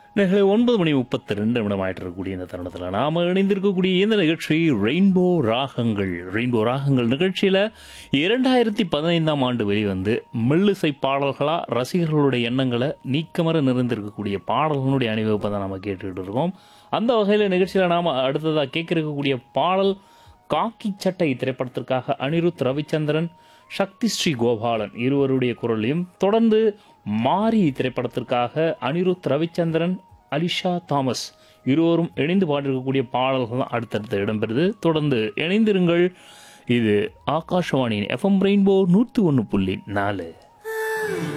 நேர்களை ஒன்பது மணி முப்பத்தி ரெண்டு நிமிடம் ஆயிட்டு இருக்கக்கூடிய இந்த தருணத்தில் நாம் இணைந்திருக்கக்கூடிய இந்த நிகழ்ச்சி ரெயின்போ ராகங்கள் ரெயின்போ ராகங்கள் நிகழ்ச்சியில் இரண்டாயிரத்தி பதினைந்தாம் ஆண்டு வெளிவந்து மெல்லிசை பாடல்களாக ரசிகர்களுடைய எண்ணங்களை நீக்கமர நிறைந்திருக்கக்கூடிய பாடல்களுடைய அணிவகுப்பை தான் நம்ம கேட்டுக்கிட்டு இருக்கோம் அந்த வகையில் நிகழ்ச்சியில் நாம் அடுத்ததாக கேட்க இருக்கக்கூடிய பாடல் காக்கி சட்டை திரைப்படத்திற்காக அனிருத் ரவிச்சந்திரன் சக்தி ஸ்ரீ கோபாலன் இருவருடைய குரலையும் தொடர்ந்து மாரி திரைப்படத்திற்காக அனிருத் ரவிச்சந்திரன் அலிஷா தாமஸ் இருவரும் இணைந்து பாடிருக்கக்கூடிய பாடல்கள் தான் அடுத்தடுத்து இடம்பெறுது தொடர்ந்து இணைந்திருங்கள் இது ஆகாஷவாணியின் எஃப்எம் ரெயின்போ நூற்றி ஒன்று புள்ளி நாலு